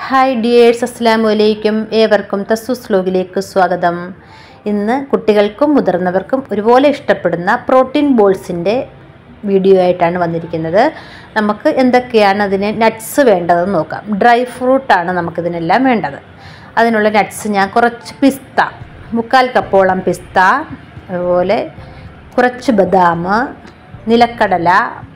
hi dears അസ്സാം വലൈക്കും ഏവർക്കും തസ്സുസ് ലോഗിലേക്ക് സ്വാഗതം ഇന്ന് കുട്ടികൾക്കും മുതിർന്നവർക്കും ഒരുപോലെ ഇഷ്ടപ്പെടുന്ന പ്രോട്ടീൻ ബോൾസിൻ്റെ വീഡിയോ ആയിട്ടാണ് വന്നിരിക്കുന്നത് നമുക്ക് എന്തൊക്കെയാണ് അതിന് നട്ട്സ് വേണ്ടതെന്ന് നോക്കാം ഡ്രൈ ഫ്രൂട്ടാണ് നമുക്കിതിനെല്ലാം വേണ്ടത് അതിനുള്ള നട്ട്സ് ഞാൻ കുറച്ച് പിസ്ത മുക്കാൽ കപ്പോളം പിസ്ത അതുപോലെ കുറച്ച് ബദാം നിലക്കടല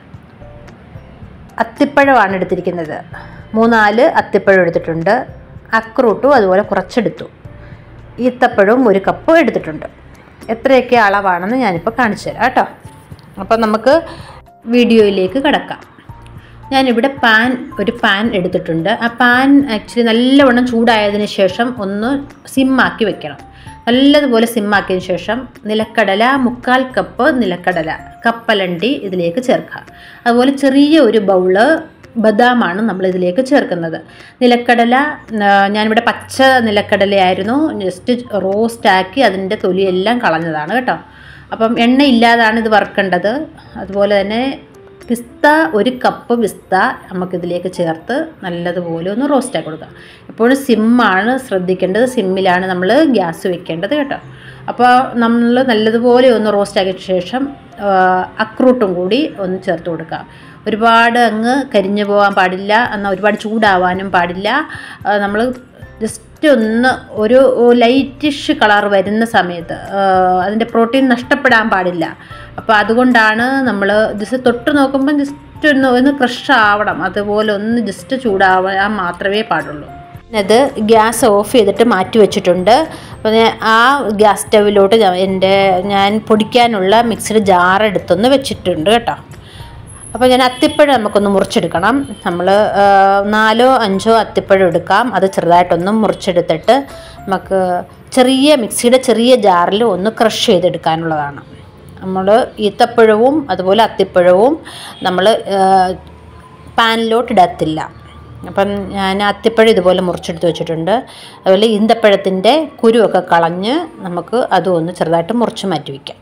അത്തിപ്പഴമാണ് എടുത്തിരിക്കുന്നത് മൂന്നാല് അത്തിപ്പഴം എടുത്തിട്ടുണ്ട് അക്രൂട്ടും അതുപോലെ കുറച്ചെടുത്തു ഈത്തപ്പഴവും ഒരു കപ്പ് എടുത്തിട്ടുണ്ട് എത്രയൊക്കെ അളവാണെന്ന് ഞാനിപ്പോൾ കാണിച്ചു തരാം കേട്ടോ അപ്പോൾ നമുക്ക് വീഡിയോയിലേക്ക് കിടക്കാം ഞാനിവിടെ പാൻ ഒരു പാൻ എടുത്തിട്ടുണ്ട് ആ പാൻ ആക്ച്വലി നല്ലവണ്ണം ചൂടായതിന് ശേഷം ഒന്ന് സിമ്മാക്കി വെക്കണം നല്ലതുപോലെ സിമ്മാക്കിയതിന് ശേഷം നിലക്കടല മുക്കാൽ കപ്പ് നിലക്കടല കപ്പലണ്ടി ഇതിലേക്ക് ചേർക്കുക അതുപോലെ ചെറിയ ഒരു ബൗള് ബദാമാണ് നമ്മൾ ഇതിലേക്ക് ചേർക്കുന്നത് നിലക്കടല ഞാനിവിടെ പച്ച നിലക്കടലയായിരുന്നു ജസ്റ്റ് റോസ്റ്റ് ആക്കി അതിൻ്റെ തൊലിയെല്ലാം കളഞ്ഞതാണ് കേട്ടോ അപ്പം എണ്ണ ഇല്ലാതാണ് ഇത് വറുക്കേണ്ടത് അതുപോലെ തന്നെ പിസ്ത ഒരു കപ്പ് പിസ്ത നമുക്കിതിലേക്ക് ചേർത്ത് നല്ലതുപോലെ ഒന്ന് റോസ്റ്റാക്കി കൊടുക്കുക എപ്പോഴും സിമ്മാണ് ശ്രദ്ധിക്കേണ്ടത് സിമ്മിലാണ് നമ്മൾ ഗ്യാസ് വെക്കേണ്ടത് കേട്ടോ അപ്പോൾ നമ്മൾ നല്ലതുപോലെ ഒന്ന് റോസ്റ്റാക്കിയ ശേഷം അക്രൂട്ടും കൂടി ഒന്ന് ചേർത്ത് കൊടുക്കുക ഒരുപാട് അങ്ങ് കരിഞ്ഞു പോകാൻ പാടില്ല എന്നാൽ ഒരുപാട് ചൂടാവാനും പാടില്ല നമ്മൾ ജസ്റ്റ് ഒന്ന് ഒരു ലൈറ്റിഷ് കളർ വരുന്ന സമയത്ത് അതിൻ്റെ പ്രോട്ടീൻ നഷ്ടപ്പെടാൻ പാടില്ല അപ്പോൾ അതുകൊണ്ടാണ് നമ്മൾ ജസ്റ്റ് തൊട്ട് നോക്കുമ്പം ജസ്റ്റ് ഒന്ന് ഒന്ന് ക്രഷ് ആവണം അതുപോലെ ഒന്ന് ജസ്റ്റ് ചൂടാവാൻ മാത്രമേ പാടുള്ളൂ അത് ഗ്യാസ് ഓഫ് ചെയ്തിട്ട് മാറ്റി വെച്ചിട്ടുണ്ട് അപ്പോൾ ആ ഗ്യാസ് സ്റ്റവിലോട്ട് എൻ്റെ ഞാൻ പൊടിക്കാനുള്ള മിക്സിഡ് ജാർ എടുത്തൊന്ന് വെച്ചിട്ടുണ്ട് കേട്ടോ അപ്പോൾ ഞാൻ അത്തിപ്പഴം നമുക്കൊന്ന് മുറിച്ചെടുക്കണം നമ്മൾ നാലോ അഞ്ചോ അത്തിപ്പഴം എടുക്കാം അത് ചെറുതായിട്ടൊന്ന് മുറിച്ചെടുത്തിട്ട് നമുക്ക് ചെറിയ മിക്സിയുടെ ചെറിയ ജാറിൽ ഒന്ന് ക്രഷ് ചെയ്തെടുക്കാനുള്ളതാണ് നമ്മൾ ഈത്തപ്പഴവും അതുപോലെ അത്തിപ്പഴവും നമ്മൾ പാനിലോട്ട് ഇടത്തില്ല അപ്പം ഞാൻ അത്തിപ്പഴം ഇതുപോലെ മുറിച്ചെടുത്ത് വെച്ചിട്ടുണ്ട് അതുപോലെ ഈന്തപ്പഴത്തിൻ്റെ കുരുവൊക്കെ കളഞ്ഞ് നമുക്ക് അതും ഒന്ന് ചെറുതായിട്ട് മുറിച്ച് മാറ്റി വയ്ക്കാം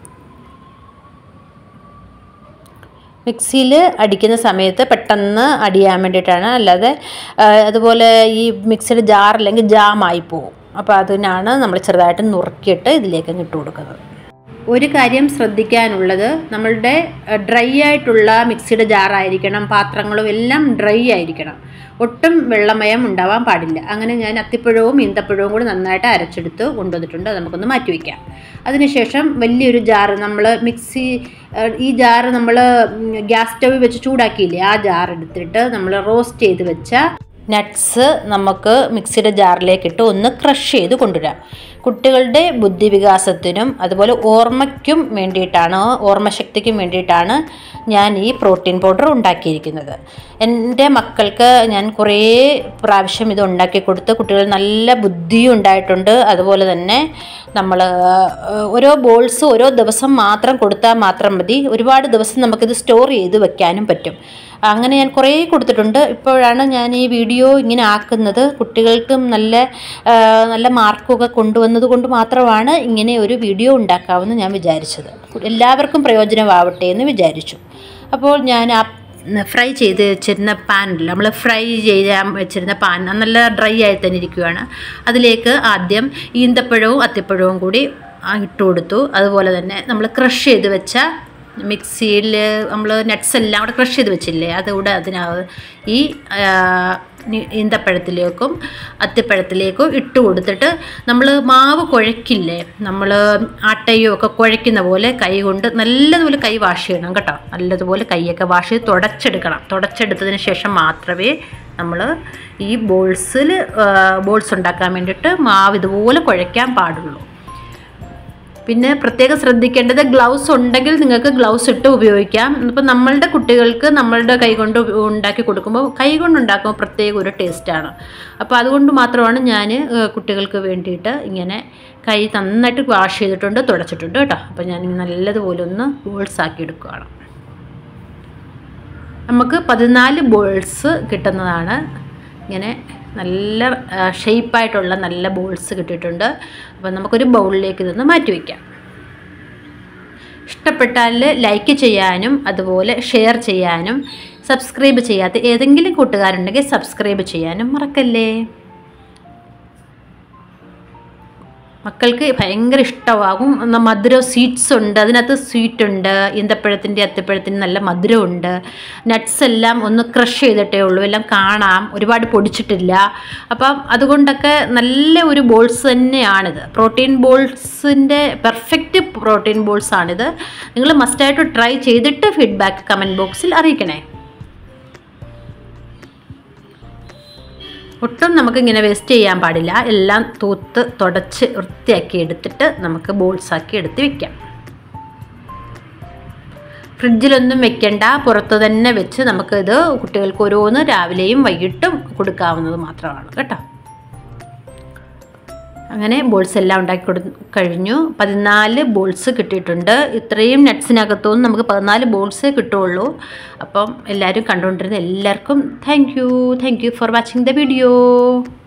മിക്സിയിൽ അടിക്കുന്ന സമയത്ത് പെട്ടെന്ന് അടിയാൻ വേണ്ടിയിട്ടാണ് അല്ലാതെ അതുപോലെ ഈ മിക്സിയുടെ ജാർ അല്ലെങ്കിൽ ജാമായി പോകും അപ്പോൾ അതിനാണ് നമ്മൾ ചെറുതായിട്ട് നുറുക്കിയിട്ട് ഇതിലേക്ക് ഇട്ട് കൊടുക്കുന്നത് ഒരു കാര്യം ശ്രദ്ധിക്കാനുള്ളത് നമ്മളുടെ ഡ്രൈ ആയിട്ടുള്ള മിക്സിയുടെ ജാറായിരിക്കണം പാത്രങ്ങളും എല്ലാം ഡ്രൈ ആയിരിക്കണം ഒട്ടും വെള്ളമയം ഉണ്ടാവാൻ പാടില്ല അങ്ങനെ ഞാൻ അത്തിപ്പഴവും ഈന്തപ്പഴവും കൂടി നന്നായിട്ട് അരച്ചെടുത്ത് കൊണ്ടുവന്നിട്ടുണ്ട് അത് നമുക്കൊന്ന് മാറ്റി വയ്ക്കാം അതിനുശേഷം വലിയൊരു ജാറ് നമ്മൾ മിക്സി ഈ ജാറ് നമ്മൾ ഗ്യാസ് സ്റ്റവ് വെച്ച് ചൂടാക്കിയില്ലേ ആ ജാർ എടുത്തിട്ട് നമ്മൾ റോസ്റ്റ് ചെയ്ത് വെച്ച നട്ട്സ് നമുക്ക് മിക്സിയുടെ ജാറിലേക്കിട്ട് ഒന്ന് ക്രഷ് ചെയ്ത് കൊണ്ടുവരാം കുട്ടികളുടെ ബുദ്ധിവികാസത്തിനും അതുപോലെ ഓർമ്മയ്ക്കും വേണ്ടിയിട്ടാണ് ഓർമ്മശക്തിക്കും വേണ്ടിയിട്ടാണ് ഞാൻ ഈ പ്രോട്ടീൻ പൗഡർ ഉണ്ടാക്കിയിരിക്കുന്നത് എൻ്റെ മക്കൾക്ക് ഞാൻ കുറേ പ്രാവശ്യം ഇത് ഉണ്ടാക്കി കൊടുത്ത് കുട്ടികൾ നല്ല ബുദ്ധിയും ഉണ്ടായിട്ടുണ്ട് അതുപോലെ തന്നെ നമ്മൾ ഓരോ ബോൾസ് ഓരോ ദിവസം മാത്രം കൊടുത്താൽ മാത്രം മതി ഒരുപാട് ദിവസം നമുക്കിത് സ്റ്റോർ ചെയ്ത് വെക്കാനും പറ്റും അങ്ങനെ ഞാൻ കുറേ കൊടുത്തിട്ടുണ്ട് ഇപ്പോഴാണ് ഞാൻ ഈ വീഡിയോ ഇങ്ങനെ ആക്കുന്നത് കുട്ടികൾക്കും നല്ല നല്ല മാർക്കൊക്കെ കൊണ്ടുവന്നത് കൊണ്ട് മാത്രമാണ് ഇങ്ങനെ ഒരു വീഡിയോ ഉണ്ടാക്കാമെന്ന് ഞാൻ വിചാരിച്ചത് എല്ലാവർക്കും പ്രയോജനമാവട്ടെ എന്ന് വിചാരിച്ചു അപ്പോൾ ഞാൻ ആ ഫ്രൈ ചെയ്ത് വെച്ചിരുന്ന പാനിൽ നമ്മൾ ഫ്രൈ ചെയ്യാൻ വെച്ചിരുന്ന പാൻ നല്ല ഡ്രൈ ആയി തന്നെ ഇരിക്കുകയാണ് അതിലേക്ക് ആദ്യം ഈന്തപ്പഴവും അത്തിപ്പഴവും കൂടി ഇട്ട് കൊടുത്തു അതുപോലെ തന്നെ നമ്മൾ ക്രഷ് ചെയ്ത് വെച്ച മിക്സിയിൽ നമ്മൾ നട്ട്സ് എല്ലാം കൂടെ ക്രഷ് ചെയ്ത് വെച്ചില്ലേ അതുകൂടെ അതിനകത്ത് ഈ ഈന്തപ്പഴത്തിലേക്കും അത്തിപ്പഴത്തിലേക്കും ഇട്ട് കൊടുത്തിട്ട് നമ്മൾ മാവ് കുഴക്കില്ലേ നമ്മൾ ആട്ടയോ ഒക്കെ കുഴക്കുന്ന പോലെ കൈ കൊണ്ട് നല്ലതുപോലെ കൈ വാഷ് ചെയ്യണം കേട്ടോ നല്ലതുപോലെ കൈയൊക്കെ വാഷ് ചെയ്ത് തുടച്ചെടുക്കണം തുടച്ചെടുത്തതിന് ശേഷം മാത്രമേ നമ്മൾ ഈ ബോൾസിൽ ബോൾസ് ഉണ്ടാക്കാൻ വേണ്ടിയിട്ട് മാവ് ഇതുപോലെ കുഴയ്ക്കാൻ പാടുള്ളൂ പിന്നെ പ്രത്യേകം ശ്രദ്ധിക്കേണ്ടത് ഗ്ലൗസ് ഉണ്ടെങ്കിൽ നിങ്ങൾക്ക് ഗ്ലൗസ് ഇട്ട് ഉപയോഗിക്കാം ഇപ്പം നമ്മളുടെ കുട്ടികൾക്ക് നമ്മളുടെ കൈ കൊണ്ട് ഉണ്ടാക്കി കൊടുക്കുമ്പോൾ കൈ കൊണ്ട് ഉണ്ടാക്കുമ്പോൾ പ്രത്യേക ഒരു ടേസ്റ്റാണ് അപ്പോൾ അതുകൊണ്ട് മാത്രമാണ് ഞാൻ കുട്ടികൾക്ക് വേണ്ടിയിട്ട് ഇങ്ങനെ കൈ നന്നായിട്ട് വാഷ് ചെയ്തിട്ടുണ്ട് തുടച്ചിട്ടുണ്ട് കേട്ടോ അപ്പോൾ ഞാൻ നല്ലതുപോലെ ഒന്ന് ബോൾസ് ആക്കി എടുക്കുകയാണ് നമുക്ക് പതിനാല് ബോൾസ് കിട്ടുന്നതാണ് ഇങ്ങനെ നല്ല ഷെയ്പ്പായിട്ടുള്ള നല്ല ബോൾസ് കിട്ടിയിട്ടുണ്ട് അപ്പോൾ നമുക്കൊരു ബൗളിലേക്ക് ഇതൊന്ന് മാറ്റി വയ്ക്കാം ഇഷ്ടപ്പെട്ടാൽ ലൈക്ക് ചെയ്യാനും അതുപോലെ ഷെയർ ചെയ്യാനും സബ്സ്ക്രൈബ് ചെയ്യാത്ത ഏതെങ്കിലും കൂട്ടുകാരുണ്ടെങ്കിൽ സബ്സ്ക്രൈബ് ചെയ്യാനും മറക്കല്ലേ മക്കൾക്ക് ഭയങ്കര ഇഷ്ടമാകും ന- മധുരം സ്വീറ്റ്സ് ഉണ്ട് അതിനകത്ത് സ്വീറ്റ് ഉണ്ട് ഈന്തപ്പഴത്തിൻ്റെ അത്തിപ്പഴത്തിൻ്റെ നല്ല മധുരമുണ്ട് നട്ട്സ് എല്ലാം ഒന്ന് ക്രഷ് ചെയ്തിട്ടേ ഉള്ളൂ എല്ലാം കാണാം ഒരുപാട് പൊടിച്ചിട്ടില്ല അപ്പം അതുകൊണ്ടൊക്കെ നല്ല ഒരു ബോൾസ് തന്നെയാണിത് പ്രോട്ടീൻ ബോൾസിൻ്റെ പെർഫെക്റ്റ് പ്രോട്ടീൻ ബോൾസ് ആണിത് നിങ്ങൾ മസ്റ്റായിട്ട് ട്രൈ ചെയ്തിട്ട് ഫീഡ്ബാക്ക് കമൻറ്റ് ബോക്സിൽ അറിയിക്കണേ ഒട്ടും നമുക്കിങ്ങനെ വേസ്റ്റ് ചെയ്യാൻ പാടില്ല എല്ലാം തൂത്ത് തുടച്ച് വൃത്തിയാക്കി എടുത്തിട്ട് നമുക്ക് ബോൾസാക്കി എടുത്ത് വെക്കാം ഫ്രിഡ്ജിലൊന്നും വെക്കണ്ട പുറത്ത് തന്നെ വെച്ച് നമുക്കിത് കുട്ടികൾക്ക് ഓരോന്ന് രാവിലെയും വൈകിട്ടും കൊടുക്കാവുന്നത് മാത്രമാണ് കേട്ടോ അങ്ങനെ ബോൾസ് എല്ലാം ഉണ്ടാക്കി കൊടു കഴിഞ്ഞു പതിനാല് ബോൾസ് കിട്ടിയിട്ടുണ്ട് ഇത്രയും നട്ട്സിനകത്തുനിന്ന് നമുക്ക് പതിനാല് ബോൾസേ കിട്ടുള്ളൂ അപ്പം എല്ലാവരും കണ്ടുകൊണ്ടിരുന്ന എല്ലാവർക്കും thank you thank you for watching the video